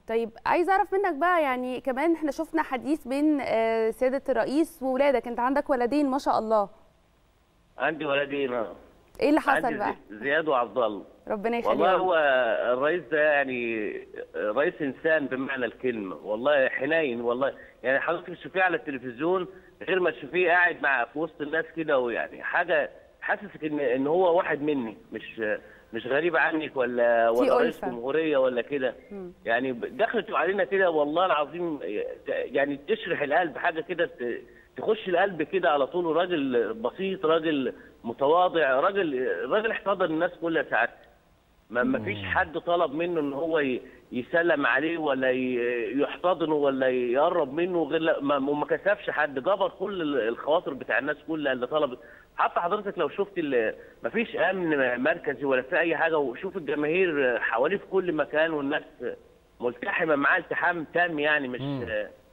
طيب عايز اعرف منك بقى يعني كمان احنا شفنا حديث بين آه، سياده الرئيس وولادك انت عندك ولدين ما شاء الله عندي ولدين آه. ايه اللي حصل عندي بقى زي- زياد وعبد الله ربنا والله يخليهم هو الرئيس ده يعني رئيس انسان بمعنى الكلمه والله حنين والله يعني حضرتك تشوفيه على التلفزيون غير ما تشوفيه قاعد مع في وسط الناس كده ويعني حاجه حاسسك ان ان هو واحد مني مش مش غريب عنك ولا في ولا رئيس ألفة. جمهوريه ولا كده يعني دخلت علينا كده والله العظيم يعني تشرح القلب حاجه كده ت- تخش القلب كده على طول راجل بسيط راجل متواضع راجل راجل احتضن الناس كلها ساعات ما ما فيش حد طلب منه ان هو ي- يسلم عليه ولا ي- يحتضنه ولا يقرب منه غير لا- ما وما كسفش حد جبر كل ال- الخواطر بتاع الناس كلها اللي طلبت حتى حضرتك لو شفت ال- ما فيش امن مركزي ولا في اي حاجه وشوف الجماهير حواليه في كل مكان والناس ملتحمه معاه التحام تام يعني مش